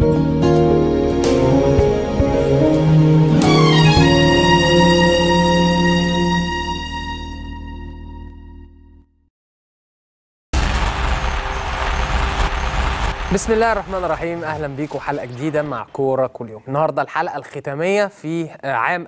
بسم الله الرحمن الرحيم اهلا بيكم حلقه جديده مع كوره كل يوم النهارده الحلقه الختاميه في عام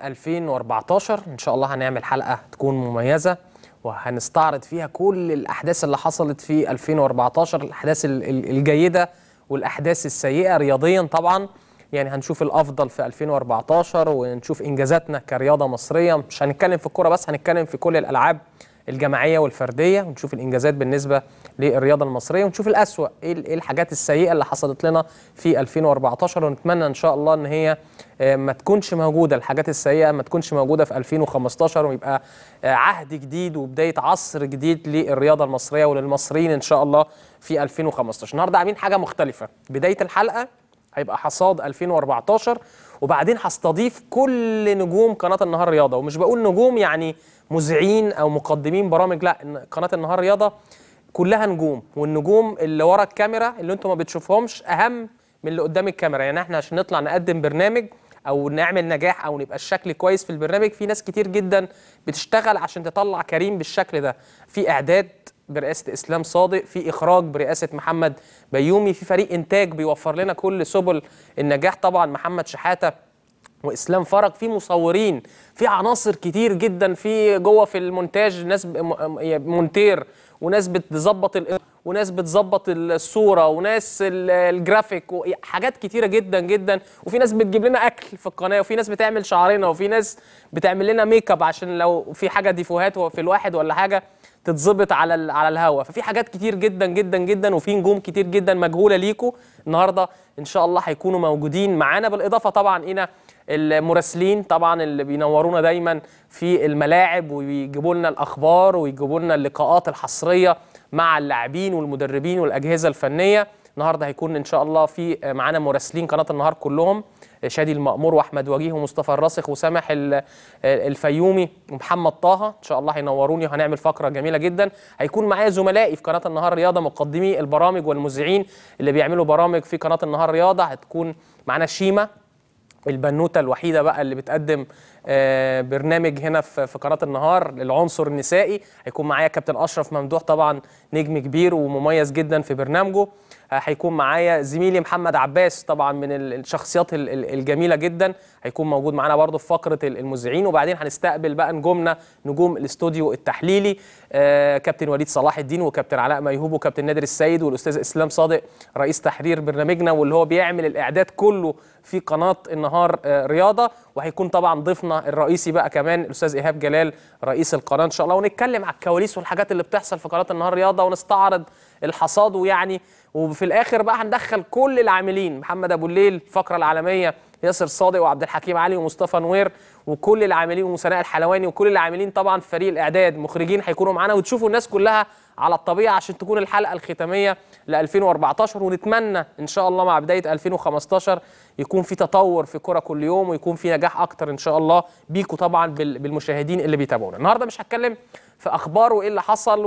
2014 ان شاء الله هنعمل حلقه تكون مميزه وهنستعرض فيها كل الاحداث اللي حصلت في 2014 الاحداث ال- ال- الجيده والاحداث السيئه رياضيا طبعا يعني هنشوف الافضل في 2014 ونشوف انجازاتنا كرياضه مصريه مش هنتكلم في الكوره بس هنتكلم في كل الالعاب الجماعيه والفرديه ونشوف الانجازات بالنسبه للرياضه المصريه ونشوف الاسوا ايه ال- إيه الحاجات السيئه اللي حصلت لنا في 2014 ونتمنى ان شاء الله ان هي آه، ما تكونش موجوده الحاجات السيئه ما تكونش موجوده في 2015 ويبقى آه، عهد جديد وبدايه عصر جديد للرياضه المصريه وللمصريين ان شاء الله في 2015 النهارده عاملين حاجه مختلفه بدايه الحلقه هيبقى حصاد 2014 وبعدين هستضيف كل نجوم قناه النهار رياضه ومش بقول نجوم يعني مذيعين او مقدمين برامج لا إن قناه النهار رياضه كلها نجوم والنجوم اللي ورا الكاميرا اللي انتم ما بتشوفهمش اهم من اللي قدام الكاميرا يعني احنا عشان نطلع نقدم برنامج او نعمل نجاح او نبقى الشكل كويس في البرنامج في ناس كتير جدا بتشتغل عشان تطلع كريم بالشكل ده في اعداد برئاسه اسلام صادق في اخراج برئاسه محمد بيومي في فريق انتاج بيوفر لنا كل سبل النجاح طبعا محمد شحاته واسلام فرج في مصورين في عناصر كتير جدا في جوه في المونتاج ناس ب- م- مونتير وناس بتظبط ال- وناس بتظبط الصوره وناس ال- الجرافيك وحاجات كتيره جدا جدا وفي ناس بتجيب لنا اكل في القناه وفي ناس بتعمل شعرنا وفي ناس بتعمل لنا ميك اب عشان لو في حاجه ديفوهات في الواحد ولا حاجه تتظبط على ال- على الهوا ففي حاجات كتير جدا جدا جدا وفي نجوم كتير جدا مجهوله ليكم النهارده ان شاء الله هيكونوا موجودين معانا بالاضافه طبعا الى المراسلين طبعا اللي بينورونا دايما في الملاعب ويجيبوا لنا الاخبار ويجيبوا لنا اللقاءات الحصريه مع اللاعبين والمدربين والاجهزه الفنيه النهارده هيكون ان شاء الله في معانا مراسلين قناه النهار كلهم شادي المأمور واحمد وجيه ومصطفى الراسخ وسامح ال- الفيومي ومحمد طه ان شاء الله هينوروني وهنعمل فقره جميله جدا هيكون معايا زملائي في قناه النهار رياضه مقدمي البرامج والمذيعين اللي بيعملوا برامج في قناه النهار رياضه هتكون معانا شيماء البنوته الوحيده بقى اللي بتقدم آه، برنامج هنا في في قناه النهار العنصر النسائي هيكون معايا كابتن اشرف ممدوح طبعا نجم كبير ومميز جدا في برنامجه آه، هيكون معايا زميلي محمد عباس طبعا من ال- الشخصيات ال- ال- الجميله جدا هيكون موجود معانا برضه في فقره ال- المذيعين وبعدين هنستقبل بقى نجومنا نجوم الاستوديو التحليلي آه، كابتن وليد صلاح الدين وكابتن علاء ميهوب وكابتن نادر السيد والاستاذ اسلام صادق رئيس تحرير برنامجنا واللي هو بيعمل الاعداد كله في قناه النهار آه، رياضه وهيكون طبعا ضيفنا الرئيسي بقى كمان الاستاذ ايهاب جلال رئيس القناه ان شاء الله ونتكلم على الكواليس والحاجات اللي بتحصل في قناه النهار رياضه ونستعرض الحصاد ويعني وفي الاخر بقى هندخل كل العاملين محمد ابو الليل الفقره العالميه ياسر صادق وعبد الحكيم علي ومصطفى نوير وكل العاملين وسناء الحلواني وكل العاملين طبعا في فريق الاعداد مخرجين هيكونوا معانا وتشوفوا الناس كلها على الطبيعه عشان تكون الحلقه الختاميه ل 2014 ونتمنى ان شاء الله مع بدايه 2015 يكون في تطور في كره كل يوم ويكون في نجاح اكتر ان شاء الله بيكوا طبعا بال- بالمشاهدين اللي بيتابعونا النهارده مش هتكلم في اخبار وايه اللي حصل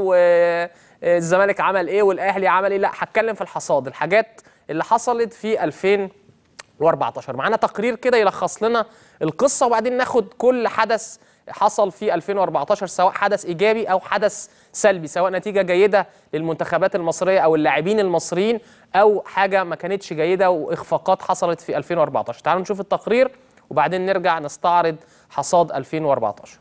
والزمالك عمل ايه والاهلي عمل ايه لا هتكلم في الحصاد الحاجات اللي حصلت في 2014 معانا تقرير كده يلخص لنا القصه وبعدين ناخد كل حدث حصل في 2014 سواء حدث ايجابي او حدث سلبي سواء نتيجه جيده للمنتخبات المصريه او اللاعبين المصريين او حاجه ما كانتش جيده واخفاقات حصلت في 2014 تعالوا نشوف التقرير وبعدين نرجع نستعرض حصاد 2014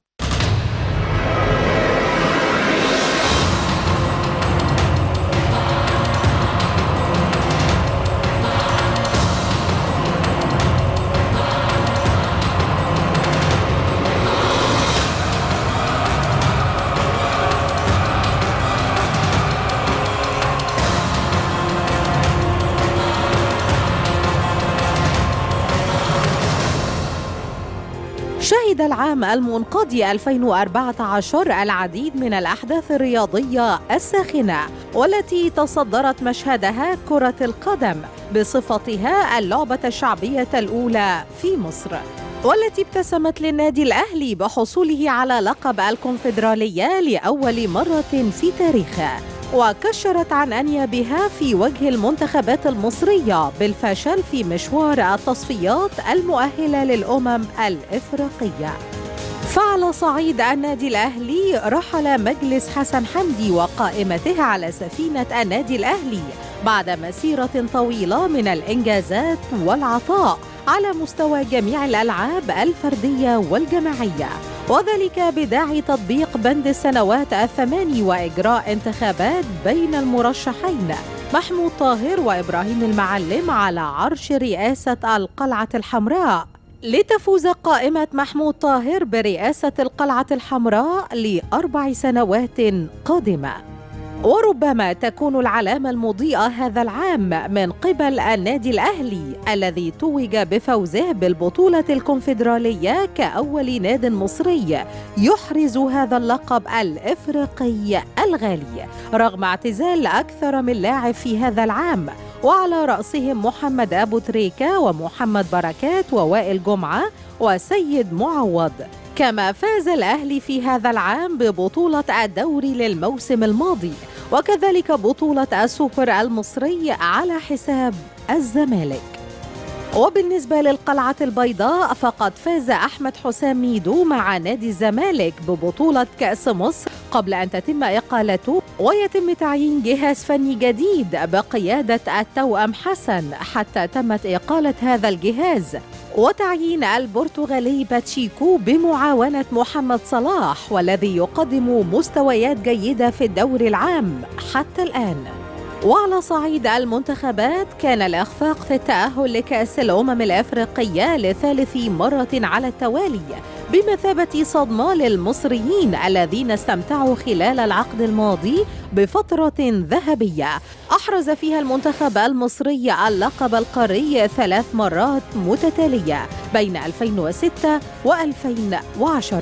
شهد العام المنقضي 2014 العديد من الأحداث الرياضية الساخنة والتي تصدرت مشهدها كرة القدم بصفتها اللعبة الشعبية الأولى في مصر والتي ابتسمت للنادي الأهلي بحصوله على لقب الكونفدرالية لأول مرة في تاريخه وكشرت عن أنيابها في وجه المنتخبات المصرية بالفشل في مشوار التصفيات المؤهلة للأمم الإفريقية فعلى صعيد النادي الأهلي رحل مجلس حسن حمدي وقائمته على سفينة النادي الأهلي بعد مسيرة طويلة من الإنجازات والعطاء على مستوى جميع الألعاب الفردية والجماعية وذلك بداعي تطبيق بند السنوات الثماني وإجراء انتخابات بين المرشحين محمود طاهر وإبراهيم المعلم على عرش رئاسة القلعة الحمراء لتفوز قائمة محمود طاهر برئاسة القلعة الحمراء لأربع سنوات قادمة وربما تكون العلامة المضيئة هذا العام من قبل النادي الأهلي الذي توج بفوزه بالبطولة الكونفدرالية كأول ناد مصري يحرز هذا اللقب الإفريقي الغالي رغم اعتزال أكثر من لاعب في هذا العام وعلى رأسهم محمد أبو تريكة ومحمد بركات ووائل جمعة وسيد معوض كما فاز الأهلي في هذا العام ببطولة الدوري للموسم الماضي وكذلك بطولة السوبر المصري على حساب الزمالك وبالنسبة للقلعة البيضاء فقد فاز أحمد حسام ميدو مع نادي الزمالك ببطولة كأس مصر قبل أن تتم إقالته ويتم تعيين جهاز فني جديد بقيادة التوأم حسن حتى تمت إقالة هذا الجهاز وتعيين البرتغالي باتشيكو بمعاونة محمد صلاح والذي يقدم مستويات جيدة في الدوري العام حتى الآن وعلى صعيد المنتخبات كان الإخفاق في التأهل لكأس الأمم الأفريقية لثالث مرة على التوالي بمثابة صدمة للمصريين الذين استمتعوا خلال العقد الماضي بفترة ذهبية أحرز فيها المنتخب المصري اللقب القاري ثلاث مرات متتالية بين 2006 و2010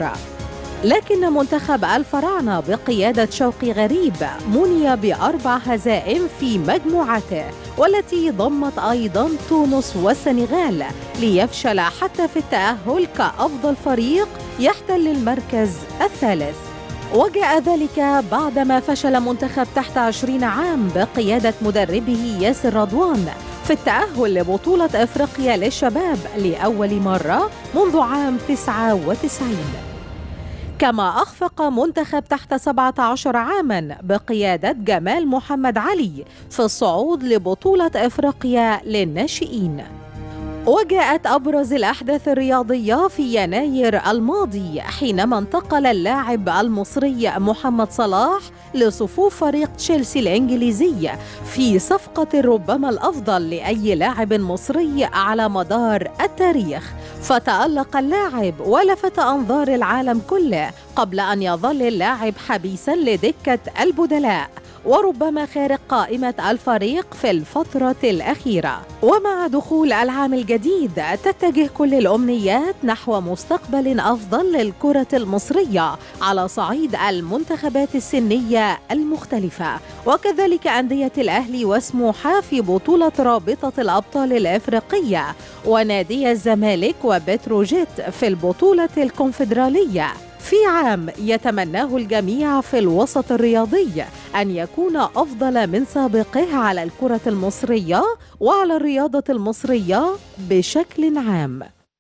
لكن منتخب الفراعنة بقيادة شوقي غريب مني بأربع هزائم في مجموعته والتي ضمت أيضا تونس والسنغال ليفشل حتى في التأهل كأفضل فريق يحتل المركز الثالث وجاء ذلك بعدما فشل منتخب تحت 20 عام بقيادة مدربه ياسر رضوان في التأهل لبطولة أفريقيا للشباب لأول مرة منذ عام 99 كما أخفق منتخب تحت 17 عاما بقيادة جمال محمد علي في الصعود لبطولة إفريقيا للناشئين وجاءت أبرز الأحداث الرياضية في يناير الماضي حينما انتقل اللاعب المصري محمد صلاح لصفوف فريق تشيلسي الإنجليزي في صفقة ربما الأفضل لأي لاعب مصري على مدار التاريخ فتألق اللاعب ولفت أنظار العالم كله قبل أن يظل اللاعب حبيسا لدكة البدلاء وربما خارج قائمة الفريق في الفترة الأخيرة ومع دخول العام الجديد تتجه كل الأمنيات نحو مستقبل أفضل للكرة المصرية على صعيد المنتخبات السنية المختلفة وكذلك أندية الأهلي وسموحة في بطولة رابطة الأبطال الأفريقية ونادي الزمالك وبتروجيت في البطولة الكونفدرالية في عام يتمناه الجميع في الوسط الرياضي أن يكون أفضل من سابقه على الكرة المصرية وعلى الرياضة المصرية بشكل عام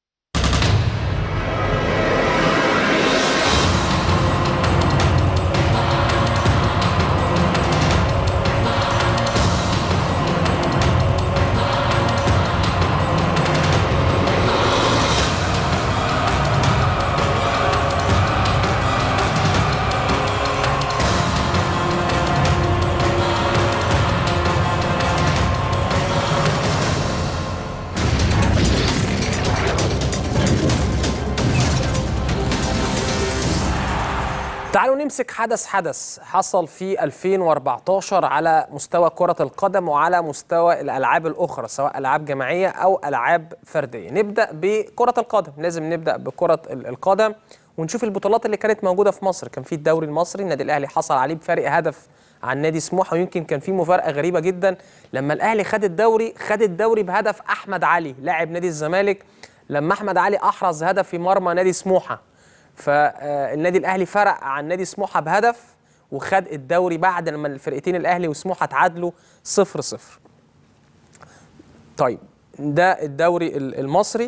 تعالوا نمسك حدث حدث حصل في 2014 على مستوى كرة القدم وعلى مستوى الألعاب الأخرى سواء ألعاب جماعية أو ألعاب فردية نبدأ بكرة القدم لازم نبدأ بكرة ال- القدم ونشوف البطولات اللي كانت موجودة في مصر كان في الدوري المصري النادي الأهلي حصل عليه بفارق هدف عن نادي سموحة ويمكن كان في مفارقة غريبة جدا لما الأهلي خد الدوري خد الدوري بهدف أحمد علي لاعب نادي الزمالك لما أحمد علي أحرز هدف في مرمى نادي سموحة فالنادي الاهلي فرق عن نادي سموحه بهدف وخد الدوري بعد لما الفرقتين الاهلي وسموحه اتعادلوا 0 0 طيب ده الدوري ال- المصري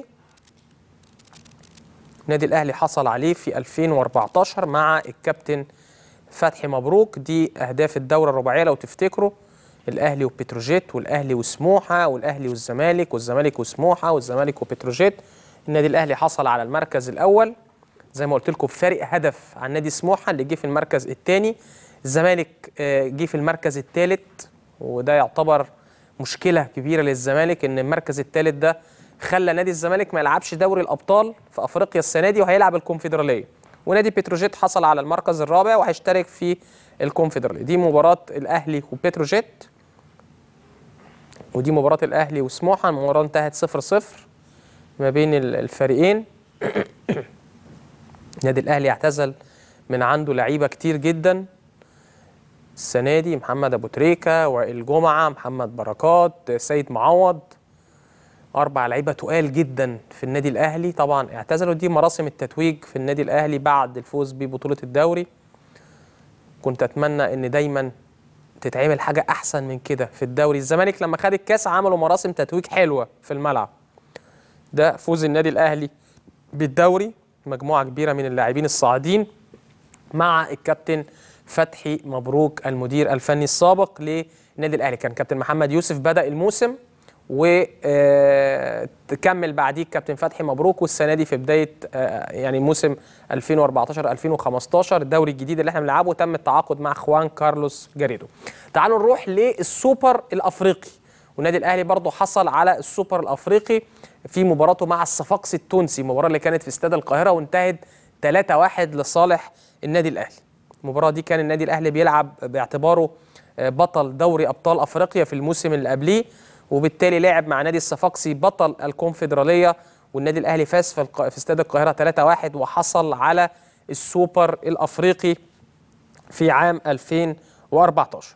النادي الاهلي حصل عليه في 2014 مع الكابتن فتحي مبروك دي اهداف الدوره الرباعيه لو تفتكروا الاهلي وبتروجيت والاهلي وسموحه والاهلي والزمالك والزمالك وسموحه والزمالك وبتروجيت النادي الاهلي حصل على المركز الاول زي ما قلت لكم بفارق هدف عن نادي سموحه اللي جه في المركز الثاني الزمالك آه، جه في المركز الثالث وده يعتبر مشكله كبيره للزمالك ان المركز الثالث ده خلى نادي الزمالك ما يلعبش دوري الابطال في افريقيا السنه دي وهيلعب الكونفدراليه ونادي بتروجيت حصل على المركز الرابع وهيشترك في الكونفدراليه دي مباراه الاهلي وبتروجيت ودي مباراه الاهلي وسموحه المباراه انتهت 0 0 ما بين ال- الفريقين النادي الاهلي اعتزل من عنده لعيبه كتير جدا السنه دي محمد ابو تريكه وائل جمعه محمد بركات سيد معوض اربع لعيبه تقال جدا في النادي الاهلي طبعا اعتزلوا دي مراسم التتويج في النادي الاهلي بعد الفوز ببطوله الدوري كنت اتمنى ان دايما تتعمل حاجه احسن من كده في الدوري الزمالك لما خد الكاس عملوا مراسم تتويج حلوه في الملعب ده فوز النادي الاهلي بالدوري مجموعه كبيره من اللاعبين الصاعدين مع الكابتن فتحي مبروك المدير الفني السابق للنادي الاهلي كان كابتن محمد يوسف بدا الموسم وتكمل بعديه الكابتن فتحي مبروك والسنه دي في بدايه آه، يعني موسم 2014 2015 الدوري الجديد اللي احنا بنلعبه تم التعاقد مع خوان كارلوس جاريدو. تعالوا نروح للسوبر الافريقي والنادي الاهلي برضه حصل على السوبر الافريقي في مباراته مع الصفاقسي التونسي المباراه اللي كانت في استاد القاهره وانتهت 3-1 لصالح النادي الاهلي. المباراه دي كان النادي الاهلي بيلعب باعتباره آه، بطل دوري ابطال افريقيا في الموسم اللي قبليه وبالتالي لعب مع نادي الصفاقسي بطل الكونفدراليه والنادي الاهلي فاز في, الق... في استاد القاهره 3-1 وحصل على السوبر الافريقي في عام 2014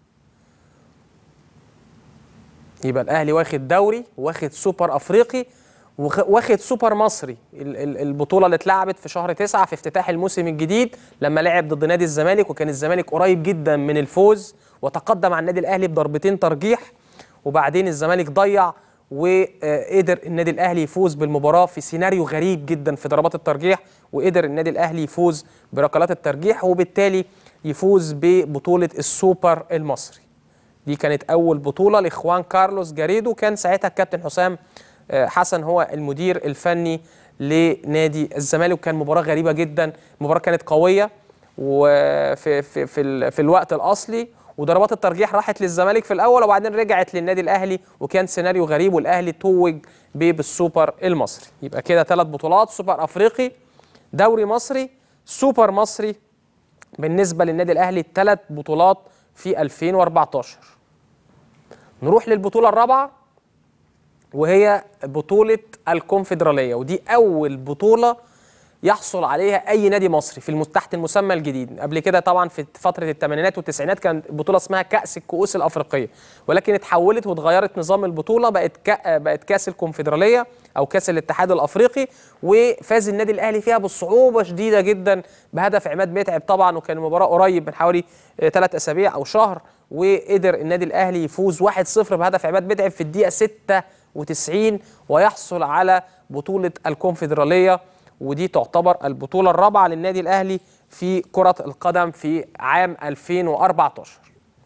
يبقى الاهلي واخد دوري واخد سوبر افريقي وخ- واخد سوبر مصري ال- ال- البطوله اللي اتلعبت في شهر تسعة في افتتاح الموسم الجديد لما لعب ضد نادي الزمالك وكان الزمالك قريب جدا من الفوز وتقدم على النادي الاهلي بضربتين ترجيح وبعدين الزمالك ضيع وقدر النادي الاهلي يفوز بالمباراه في سيناريو غريب جدا في ضربات الترجيح وقدر النادي الاهلي يفوز بركلات الترجيح وبالتالي يفوز ببطوله السوبر المصري دي كانت اول بطوله لاخوان كارلوس جاريدو كان ساعتها الكابتن حسام آه، حسن هو المدير الفني لنادي الزمالك وكان مباراه غريبه جدا المباراه كانت قويه وفي في في, ال- في الوقت الاصلي وضربات الترجيح راحت للزمالك في الاول وبعدين رجعت للنادي الاهلي وكان سيناريو غريب والاهلي توج بيه بالسوبر المصري يبقى كده ثلاث بطولات سوبر افريقي دوري مصري سوبر مصري بالنسبه للنادي الاهلي ثلاث بطولات في 2014 نروح للبطوله الرابعه وهي بطوله الكونفدراليه ودي اول بطوله يحصل عليها اي نادي مصري في المس- تحت المسمى الجديد قبل كده طبعا في فتره الثمانينات والتسعينات كانت بطوله اسمها كاس الكؤوس الافريقيه ولكن اتحولت واتغيرت نظام البطوله بقت كا بقت كاس الكونفدراليه او كاس الاتحاد الافريقي وفاز النادي الاهلي فيها بصعوبه شديده جدا بهدف عماد متعب طبعا وكان المباراه قريب من حوالي ثلاث اسابيع او شهر وقدر النادي الاهلي يفوز 1-0 بهدف عماد متعب في الدقيقه 96 ويحصل على بطوله الكونفدراليه ودي تعتبر البطوله الرابعه للنادي الاهلي في كره القدم في عام 2014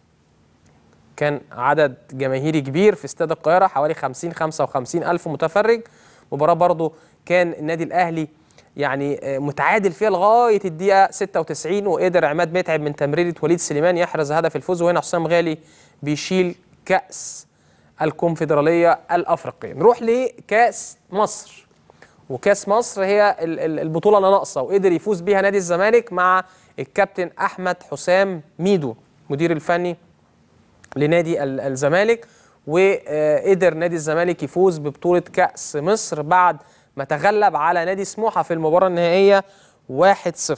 كان عدد جماهيري كبير في استاد القاهره حوالي 50 55 الف متفرج مباراه برضو كان النادي الاهلي يعني آه، متعادل فيها لغايه الدقيقه 96 وقدر عماد متعب من تمريره وليد سليمان يحرز هدف الفوز وهنا حسام غالي بيشيل كاس الكونفدراليه الافريقيه نروح لكاس مصر وكاس مصر هي ال- ال- البطوله اللي ناقصه وقدر يفوز بيها نادي الزمالك مع الكابتن احمد حسام ميدو مدير الفني لنادي ال- الزمالك وقدر نادي الزمالك يفوز ببطولة كأس مصر بعد ما تغلب على نادي سموحة في المباراة النهائية 1-0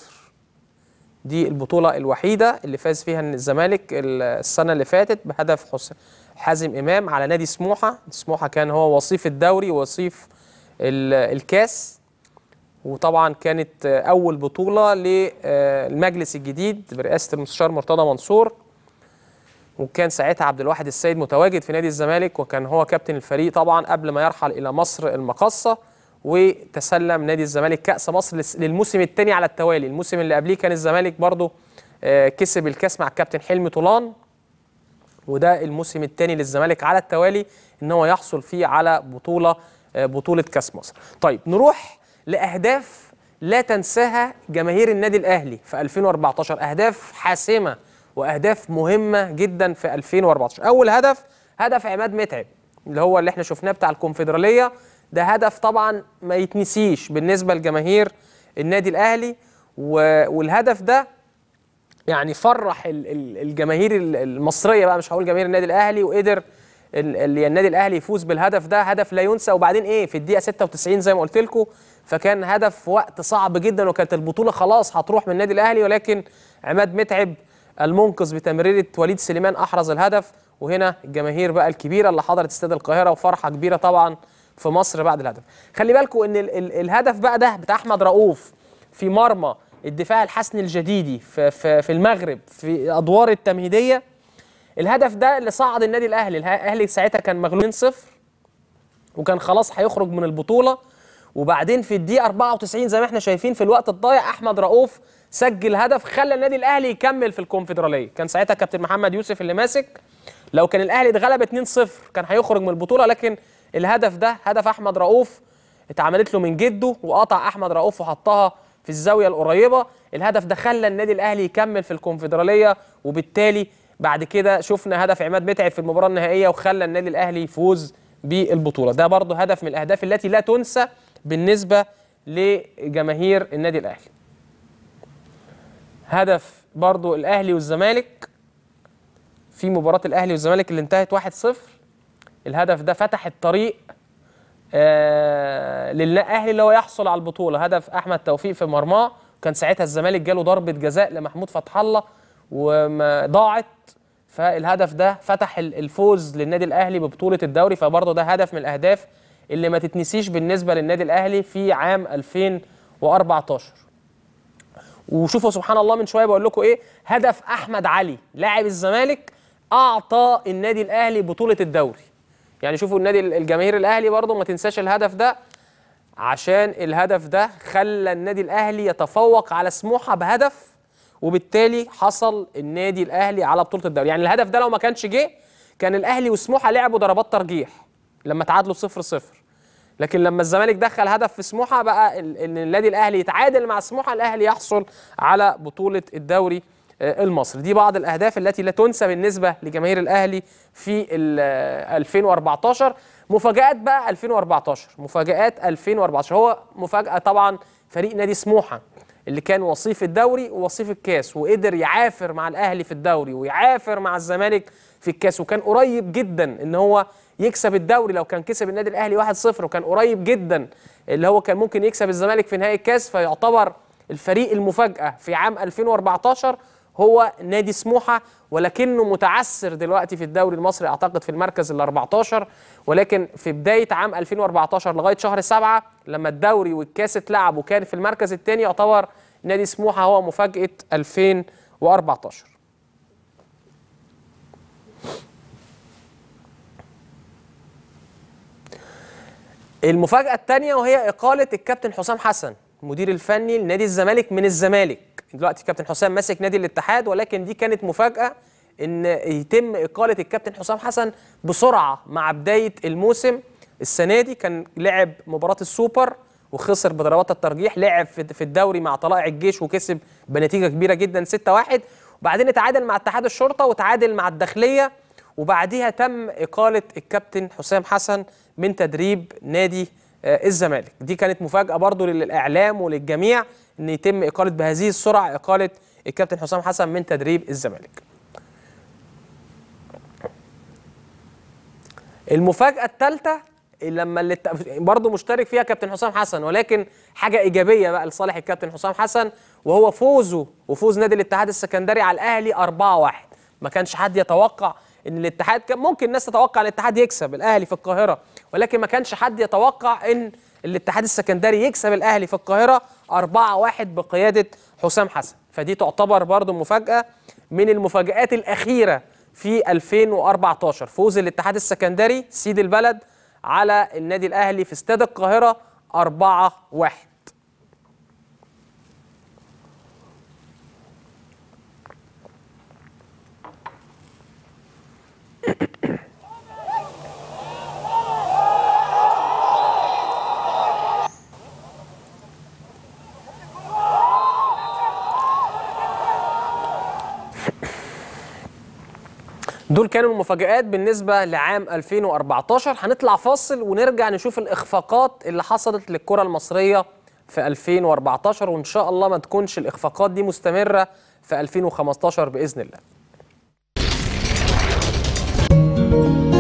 دي البطولة الوحيدة اللي فاز فيها الزمالك ال- السنة اللي فاتت بهدف حس- حازم إمام على نادي سموحة سموحة كان هو وصيف الدوري ووصيف ال- الكاس وطبعا كانت آه، اول بطوله للمجلس الجديد برئاسه المستشار مرتضى منصور وكان ساعتها عبد الواحد السيد متواجد في نادي الزمالك وكان هو كابتن الفريق طبعا قبل ما يرحل الى مصر المقاصه وتسلم نادي الزمالك كاس مصر لس- للموسم الثاني على التوالي الموسم اللي قبليه كان الزمالك برضه آه، كسب الكاس مع الكابتن حلمي طولان وده الموسم الثاني للزمالك على التوالي ان هو يحصل فيه على بطوله آه، بطوله كاس مصر. طيب نروح لاهداف لا تنساها جماهير النادي الاهلي في 2014 اهداف حاسمه واهداف مهمه جدا في 2014 اول هدف هدف عماد متعب اللي هو اللي احنا شفناه بتاع الكونفدراليه ده هدف طبعا ما يتنسيش بالنسبه لجماهير النادي الاهلي و- والهدف ده يعني فرح ال- ال- الجماهير ال- المصريه بقى مش هقول جماهير النادي الاهلي وقدر ال- ال- النادي الاهلي يفوز بالهدف ده هدف لا ينسى وبعدين ايه في الدقيقه 96 زي ما قلت لكم فكان هدف في وقت صعب جدا وكانت البطوله خلاص هتروح من النادي الاهلي ولكن عماد متعب المنقذ بتمريره وليد سليمان احرز الهدف وهنا الجماهير بقى الكبيره اللي حضرت استاد القاهره وفرحه كبيره طبعا في مصر بعد الهدف خلي بالكم ان ال ال الهدف بقى ده بتاع احمد رؤوف في مرمى الدفاع الحسني الجديدي في, في, في المغرب في ادوار التمهيديه الهدف ده اللي صعد النادي الاهلي الاهلي ساعتها كان مغلوب 2-0 وكان خلاص هيخرج من البطوله وبعدين في الدقيقه 94 زي ما احنا شايفين في الوقت الضايع احمد رؤوف سجل هدف خلى النادي الاهلي يكمل في الكونفدراليه كان ساعتها كابتن محمد يوسف اللي ماسك لو كان الاهلي اتغلب 2-0 كان هيخرج من البطوله لكن الهدف ده هدف احمد رؤوف اتعملت له من جده وقطع احمد رؤوف وحطها في الزاويه القريبه الهدف ده خلى النادي الاهلي يكمل في الكونفدراليه وبالتالي بعد كده شفنا هدف عماد متعب في المباراه النهائيه وخلى النادي الاهلي يفوز بالبطوله ده برضه هدف من الاهداف التي لا تنسى بالنسبه لجماهير النادي الاهلي هدف برضه الاهلي والزمالك في مباراه الاهلي والزمالك اللي انتهت 1-0 الهدف ده فتح الطريق آه للاهلي اللي هو يحصل على البطوله هدف احمد توفيق في مرماه كان ساعتها الزمالك جاله ضربه جزاء لمحمود فتح الله وما ضاعت فالهدف ده فتح ال- الفوز للنادي الاهلي ببطوله الدوري فبرضه ده هدف من الاهداف اللي ما تتنسيش بالنسبه للنادي الاهلي في عام 2014 وشوفوا سبحان الله من شويه بقول لكم ايه هدف احمد علي لاعب الزمالك اعطى النادي الاهلي بطوله الدوري يعني شوفوا النادي الجماهير الاهلي برضه ما تنساش الهدف ده عشان الهدف ده خلى النادي الاهلي يتفوق على سموحه بهدف وبالتالي حصل النادي الاهلي على بطوله الدوري يعني الهدف ده لو ما كانش جه كان الاهلي وسموحه لعبوا ضربات ترجيح لما تعادلوا 0 0 لكن لما الزمالك دخل هدف في سموحه بقى ال- ان النادي الاهلي يتعادل مع سموحه الاهلي يحصل على بطوله الدوري آه، المصري دي بعض الاهداف التي لا تنسى بالنسبه لجماهير الاهلي في ال- آه، 2014 مفاجات بقى 2014 مفاجات 2014 هو مفاجاه طبعا فريق نادي سموحه اللي كان وصيف الدوري ووصيف الكاس وقدر يعافر مع الاهلي في الدوري ويعافر مع الزمالك في الكاس وكان قريب جدا ان هو يكسب الدوري لو كان كسب النادي الاهلي 1-0 وكان قريب جدا اللي هو كان ممكن يكسب الزمالك في نهائي الكاس فيعتبر الفريق المفاجاه في عام 2014 هو نادي سموحه ولكنه متعثر دلوقتي في الدوري المصري اعتقد في المركز ال 14 ولكن في بدايه عام 2014 لغايه شهر 7 لما الدوري والكاس اتلعب وكان في المركز الثاني يعتبر نادي سموحه هو مفاجاه 2014 المفاجأة الثانية وهي إقالة الكابتن حسام حسن المدير الفني لنادي الزمالك من الزمالك دلوقتي الكابتن حسام ماسك نادي الاتحاد ولكن دي كانت مفاجأة إن يتم إقالة الكابتن حسام حسن بسرعة مع بداية الموسم السنة دي كان لعب مباراة السوبر وخسر بضربات الترجيح لعب في في الدوري مع طلائع الجيش وكسب بنتيجة كبيرة جدا 6-1 وبعدين اتعادل مع اتحاد الشرطة وتعادل مع الداخلية وبعديها تم إقالة الكابتن حسام حسن من تدريب نادي آه، الزمالك دي كانت مفاجأة برضو للإعلام وللجميع أن يتم إقالة بهذه السرعة إقالة الكابتن حسام حسن من تدريب الزمالك المفاجأة الثالثة لما اللي برضه مشترك فيها كابتن حسام حسن ولكن حاجة إيجابية بقى لصالح الكابتن حسام حسن وهو فوزه وفوز نادي الاتحاد السكندري على الأهلي 4-1 ما كانش حد يتوقع ان الاتحاد كان ممكن الناس تتوقع الاتحاد يكسب الاهلي في القاهره ولكن ما كانش حد يتوقع ان الاتحاد السكندري يكسب الاهلي في القاهره 4-1 بقياده حسام حسن فدي تعتبر برضو مفاجاه من المفاجآت الاخيره في 2014 فوز الاتحاد السكندري سيد البلد على النادي الاهلي في استاد القاهره 4-1 دول كانوا المفاجآت بالنسبة لعام 2014 هنطلع فاصل ونرجع نشوف الإخفاقات اللي حصلت للكرة المصرية في 2014 وإن شاء الله ما تكونش الإخفاقات دي مستمرة في 2015 بإذن الله